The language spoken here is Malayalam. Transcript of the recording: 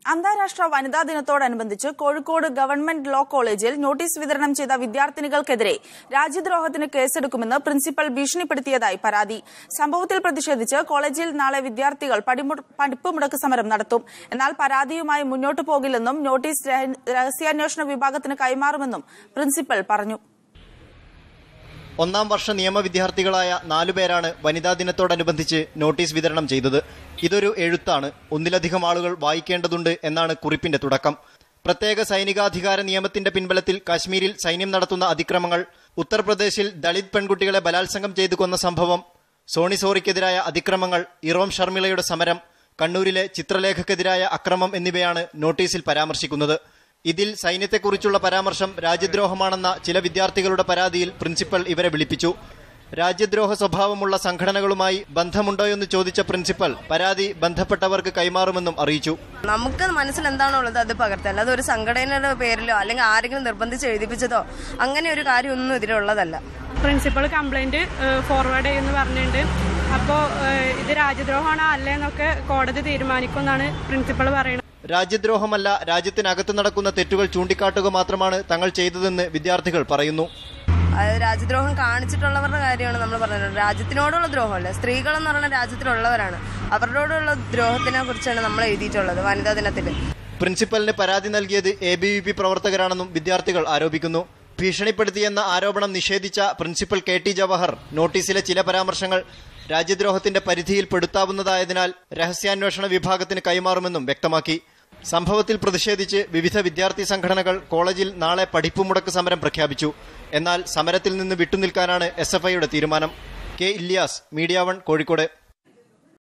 അന്താരാഷ്ട്ര വനിതാ ദിനത്തോടനുബന്ധിച്ച് കോഴിക്കോട് ഗവൺമെന്റ് ലോ കോളേജിൽ നോട്ടീസ് വിതരണം ചെയ്ത വിദ്യാർത്ഥിനികൾക്കെതിരെ രാജ്യദ്രോഹത്തിന് കേസെടുക്കുമെന്ന് പ്രിൻസിപ്പൽ ഭീഷണിപ്പെടുത്തിയതായി പരാതി സംഭവത്തിൽ പ്രതിഷേധിച്ച് കോളേജിൽ നാളെ വിദ്യാർത്ഥികൾ പടിമു- പഠിപ്പ് മുടക്ക് സമരം നടത്തും എന്നാൽ പരാതിയുമായി മുന്നോട്ടു പോകില്ലെന്നും നോട്ടീസ് രഹ- രഹസ്യാന്വേഷണ വിഭാഗത്തിന് കൈമാറുമെന്നും പ്രിൻസിപ്പൽ പറഞ്ഞു ഒന്നാം വർഷ നിയമ വിദ്യാർത്ഥികളായ നാലുപേരാണ് വനിതാ ദിനത്തോടനുബന്ധിച്ച് നോട്ടീസ് വിതരണം ചെയ്തത് ഇതൊരു എഴുത്താണ് ഒന്നിലധികം ആളുകൾ വായിക്കേണ്ടതുണ്ട് എന്നാണ് കുറിപ്പിന്റെ തുടക്കം പ്രത്യേക സൈനികാധികാര നിയമത്തിന്റെ പിൻബലത്തിൽ കാശ്മീരിൽ സൈന്യം നടത്തുന്ന അതിക്രമങ്ങൾ ഉത്തർപ്രദേശിൽ ദളിത് പെൺകുട്ടികളെ ബലാത്സംഗം ചെയ്തു കൊന്ന സംഭവം സോണി സോറിക്കെതിരായ അതിക്രമങ്ങൾ ഇറോം ഷർമിളയുടെ സമരം കണ്ണൂരിലെ ചിത്രലേഖക്കെതിരായ അക്രമം എന്നിവയാണ് നോട്ടീസിൽ പരാമർശിക്കുന്നത് ഇതിൽ സൈന്യത്തെക്കുറിച്ചുള്ള പരാമർശം രാജ്യദ്രോഹമാണെന്ന ചില വിദ്യാർത്ഥികളുടെ പരാതിയിൽ പ്രിൻസിപ്പൽ ഇവരെ വിളിപ്പിച്ചു രാജ്യദ്രോഹ സ്വഭാവമുള്ള സംഘടനകളുമായി ബന്ധമുണ്ടോയെന്ന് ചോദിച്ച പ്രിൻസിപ്പൽ പരാതി ബന്ധപ്പെട്ടവർക്ക് കൈമാറുമെന്നും അറിയിച്ചു നമുക്ക് മനസ്സിൽ എന്താണോ ഉള്ളത് അത് പകർത്തുക അല്ലാതെ ഒരു സംഘടനയുടെ പേരിലോ അല്ലെങ്കിൽ ആരെങ്കിലും നിർബന്ധിച്ച് എഴുതിപ്പിച്ചതോ അങ്ങനെ ഒരു കാര്യമൊന്നും ഇതിലുള്ളതല്ല പ്രിൻസിപ്പൾ കംപ്ലൈന്റ് ഫോർവേഡ് ചെയ്യുമെന്ന് പറഞ്ഞിട്ടുണ്ട് അപ്പോൾ ഇത് രാജ്യദ്രോഹമാണോ അല്ലേ എന്നൊക്കെ കോടതി തീരുമാനിക്കുമെന്നാണ് പ്രിൻസിപ്പൾ പറയുന്നത് രാജ്യദ്രോഹമല്ല രാജ്യത്തിനകത്ത് നടക്കുന്ന തെറ്റുകൾ ചൂണ്ടിക്കാട്ടുക മാത്രമാണ് തങ്ങൾ ചെയ്തതെന്ന് വിദ്യാർത്ഥികൾ പറയുന്നു അത് രാജ്യദ്രോഹം കാണിച്ചിട്ടുള്ളവരുടെ കാര്യമാണ് നമ്മൾ പറഞ്ഞത് രാജ്യത്തിനോടുള്ള ദ്രോഹമല്ല സ്ത്രീകളെന്ന് പറയുന്ന രാജ്യത്തിലുള്ളവരാണ് അവരോടുള്ള ദ്രോഹത്തിനെ കുറിച്ചാണ് നമ്മൾ എഴുതിയിട്ടുള്ളത് വനിതാ ദിനത്തിൽ പ്രിൻസിപ്പലിന് പരാതി നൽകിയത് എ ബി വി പി പ്രവർത്തകരാണെന്നും വിദ്യാർത്ഥികൾ ആരോപിക്കുന്നു ഭീഷണിപ്പെടുത്തിയെന്ന ആരോപണം നിഷേധിച്ച പ്രിൻസിപ്പൽ കെ ടി ജവഹർ നോട്ടീസിലെ ചില പരാമർശങ്ങൾ രാജ്യദ്രോഹത്തിന്റെ പരിധിയിൽ പെടുത്താവുന്നതായതിനാൽ രഹസ്യാന്വേഷണ വിഭാഗത്തിന് കൈമാറുമെന്നും വ്യക്തമാക്കി സംഭവത്തിൽ പ്രതിഷേധിച്ച് വിവിധ വിദ്യാർത്ഥി സംഘടനകൾ കോളേജിൽ നാളെ പഠിപ്പുമുടക്ക് സമരം പ്രഖ്യാപിച്ചു എന്നാൽ സമരത്തിൽ നിന്ന് വിട്ടുനിൽക്കാനാണ് എസ് തീരുമാനം K Ilyas media one Kozhikode